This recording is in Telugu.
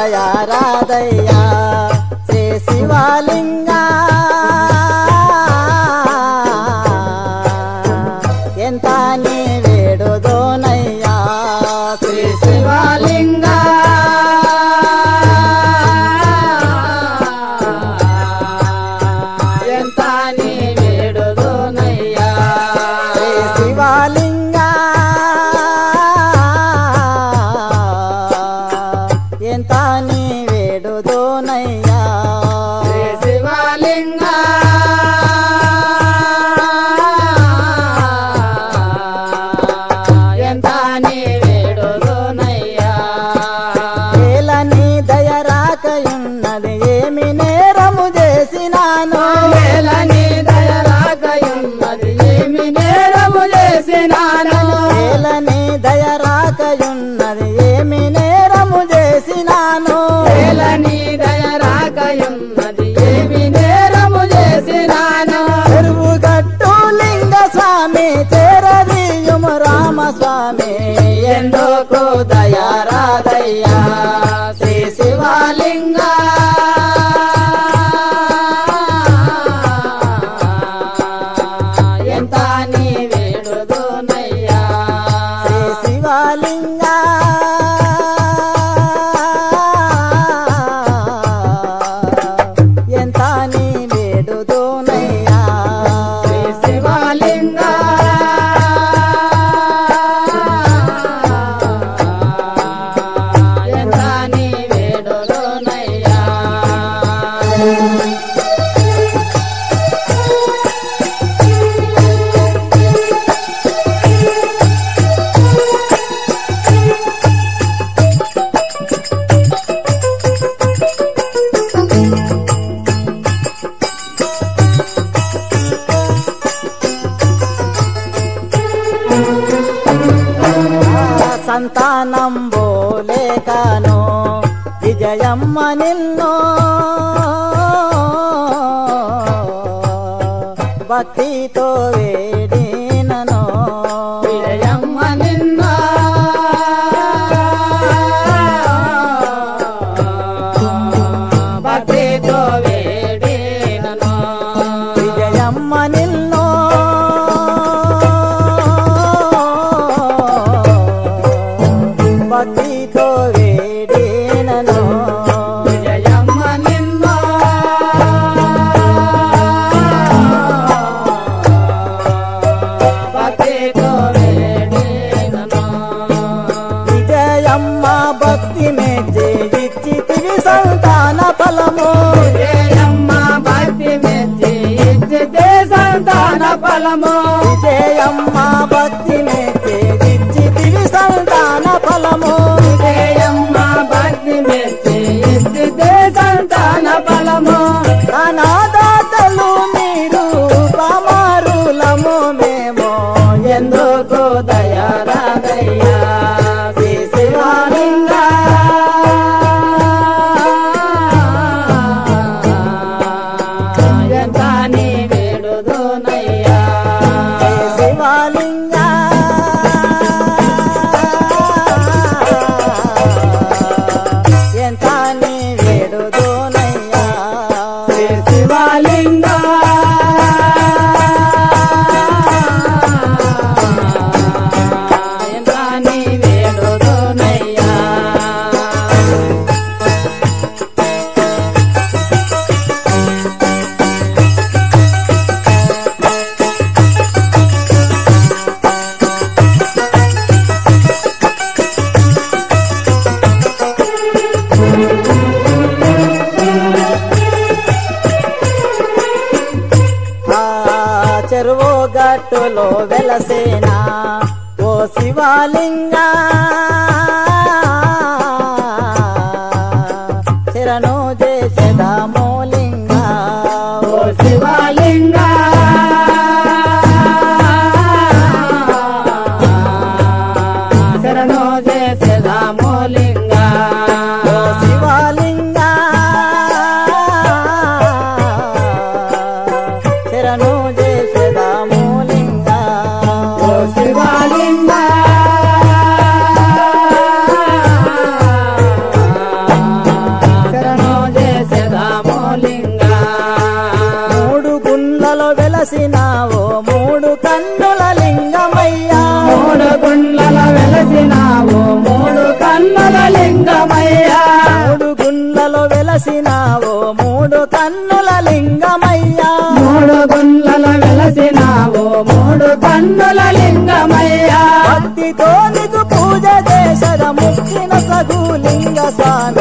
దయారాదయ్యా శ్రీ శివలింగ ఎంత నీ వేడుదోనయ్యా శ్రీ శివలింగ ఎంత నీ వేడుదోనయ్యా శ్రీ శివలింగ ఎంత నీ వేడుదోనయ్యా శ్రీ శివలింగ ఎంత నీ వేడుదోనయ్యా ఏలని దయరాకయున్నది ఏమి నేరము చేసినాను వేలని దయరాకయున్నది ఏమి నేరము చేసినాను ఏలని దయరాకయున్నది ఏమి నేరము చేసినాను వేలని దయరాకయున్నది ఏమి నేరము చేసినాను చెరువు గట్టు లింగ స్వామి చేరదీయుము రామస్వామి ఎందుకు దయారాదయ్యా శ్రీ శివలింగ ఎంత నీ వేడుదోనయ్యా శ్రీ శివలింగ ఎంత నీ వేడుదోనయ్యా శ్రీ శివలింగ ఎంత నీ వేడుదోనయ్యా సంతానం బోలేకను విజయమ్మ నిన్ను భక్తితో వేడినను విజయమ్మ నిన్న భక్తితో వేడినను విజయమ్మ నిన్ను భక్తితో వేడినను విజయమ్మ నిన్న భక్తితో వేడినను విజయమ్మ భక్తి మెచ్చి ఇచ్చితివి సంతాన ఫలము విజయమ్మ భక్తి మెచ్చి ఇచ్చితే సంతాన ఫలము విజయమ్మ భక్తి మెచ్చి ఇచ్చితివి సంతాన ఫలము విజయమ్మ భక్తి మెచ్చి ఇచ్చితే సంతాన ఫలము అనాథాతలు మీరు పమారులము మేము ఎందుకు దయారాదయ్యా శ్రీ శివాలింగ ఎంత నీ వేడుదోనయ్యా శ్రీ శివలింగ ఎంత నీ వేడుదోనయ్యా శ్రీ శివాలింగ ఎంత నీ వేడుదోనయ్యా ఆ చెరువు గట్టులో వెలసేనా ఓ శివలింగ శరణు చేసేదామోలింగ ఓ శివలింగ శరణు చేసేదామోలింగ ఓ శివలింగ శరణు చేసేదామోలింగ ఓ శివలింగ వెలసినావో మూడు కన్నుల లింగమయ్యా మూడు గుండ్ల వెలసినావు మూడు కన్నుల లింగమయ్యా మూడు గుండ్లలో వెలసినావో మూడు కన్నుల లింగమయ్యా మూడు గుండ్ల వెలసినావు మూడు కన్నుల లింగమయ్యా భక్తితో నీకు పూజ చేసద ముక్తిన సగు లింగ స్వామి